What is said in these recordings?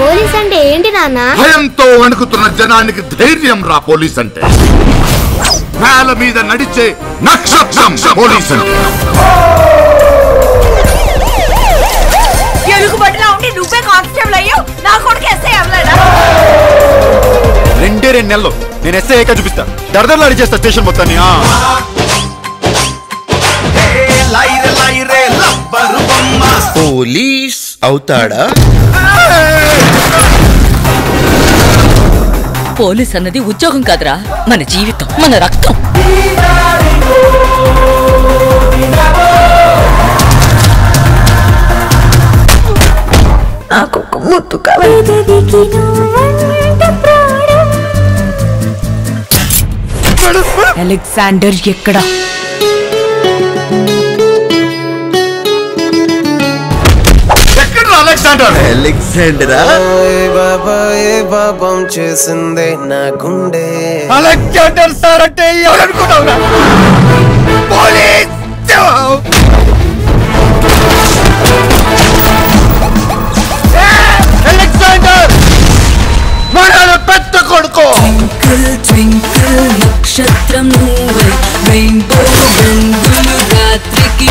Police అంటే ఏంటి నాన్న భయంతో వణుకుతున్న జనానికి ధైర్యం రా పోలీస్ అంటే నేల మీద నడిచే నక్షత్రం పోలీస్ అంటే ఎలుగు బట్టిలా ఉండి నువ్వే కానిస్టేబుల్ అయ్యావు నా కొడుకు ఎస్ఐ అవ్వలేడా రెండే రెండు నెలలు నేను ఎస్ఐ ఏక చూపిస్తా దరదరలు అడిచేస్తా స్టేషన్ మొత్తాన్ని ఆ. పోలీస్ అవుతాడా పోలీస్ అన్నది ఉద్యోగం కాదురా మన జీవితం మన రక్తం నాకు ఒక ముద్దు కావాలి అలెగ్జాండర్ ఎక్కడ ఎక్కడ రా అలెగ్జాండర్ అలెగ్జాండరా బాబా ఏ పాపం చేసిందే నా గుండె అలెగ్జాండర్ సార్ అంటే ఎవరనుకున్నావురా పోలీస్ అలెగ్జాండర్ మన పెద్ద కొడుకు నక్షత్రం నువ్వై రెయిన్బో రంగులు రాత్రికి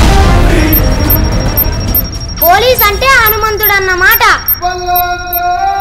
పోలీస్ అంటే హనుమంతుడు అన్నమాట